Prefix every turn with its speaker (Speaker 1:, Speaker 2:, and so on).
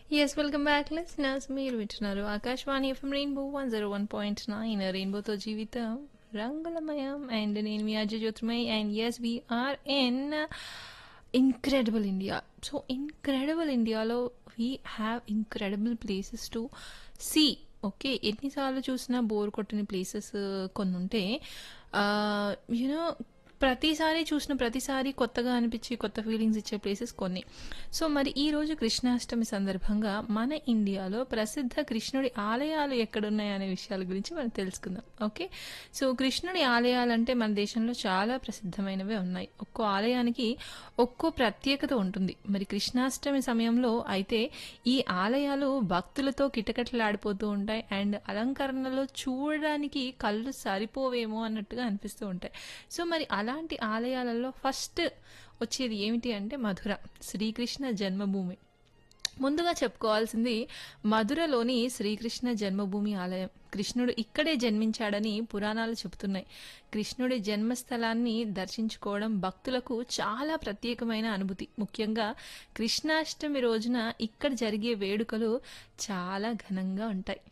Speaker 1: yes welcome back listeners మీరు వింటున్నారు Akashvani FM rainbow one zero one point nine రెయిన్బోతో జీవితం రంగులమయం అండ్ నేను మీ Ajay Jyotimay and yes we are in incredible India so incredible ఇండియాలో we have incredible places to see okay ఎన్నిసార్లు చూసినా బోర్ కొట్టిన ప్లేసెస్ కొన్ని ఉంటే యూనో ప్రతిసారి చూసిన ప్రతిసారి కొత్తగా అనిపించి కొత్త ఫీలింగ్స్ ఇచ్చే ప్లేసెస్ కొన్ని సో మరి ఈ రోజు కృష్ణాష్టమి సందర్భంగా మన ఇండియాలో ప్రసిద్ధ కృష్ణుడి ఆలయాలు ఎక్కడున్నాయి అనే విషయాల గురించి మనం తెలుసుకుందాం ఓకే సో కృష్ణుడి ఆలయాలు అంటే మన దేశంలో చాలా ప్రసిద్ధమైనవే ఉన్నాయి ఒక్కో ఆలయానికి ఒక్కో ప్రత్యేకత ఉంటుంది మరి కృష్ణాష్టమి సమయంలో అయితే ఈ ఆలయాలు భక్తులతో కిటకిటలాడిపోతూ ఉంటాయి అండ్ అలంకరణలో చూడడానికి కళ్ళు సరిపోవేమో అన్నట్టుగా అనిపిస్తూ ఉంటాయి సో మరి అలాంటి ఆలయాలలో ఫస్ట్ వచ్చేది ఏమిటి అంటే మధుర శ్రీకృష్ణ జన్మభూమి ముందుగా చెప్పుకోవాల్సింది మధురలోని శ్రీకృష్ణ జన్మభూమి ఆలయం కృష్ణుడు ఇక్కడే జన్మించాడని పురాణాలు చెబుతున్నాయి కృష్ణుడి జన్మస్థలాన్ని దర్శించుకోవడం భక్తులకు చాలా ప్రత్యేకమైన అనుభూతి ముఖ్యంగా కృష్ణాష్టమి రోజున ఇక్కడ జరిగే వేడుకలు చాలా ఘనంగా ఉంటాయి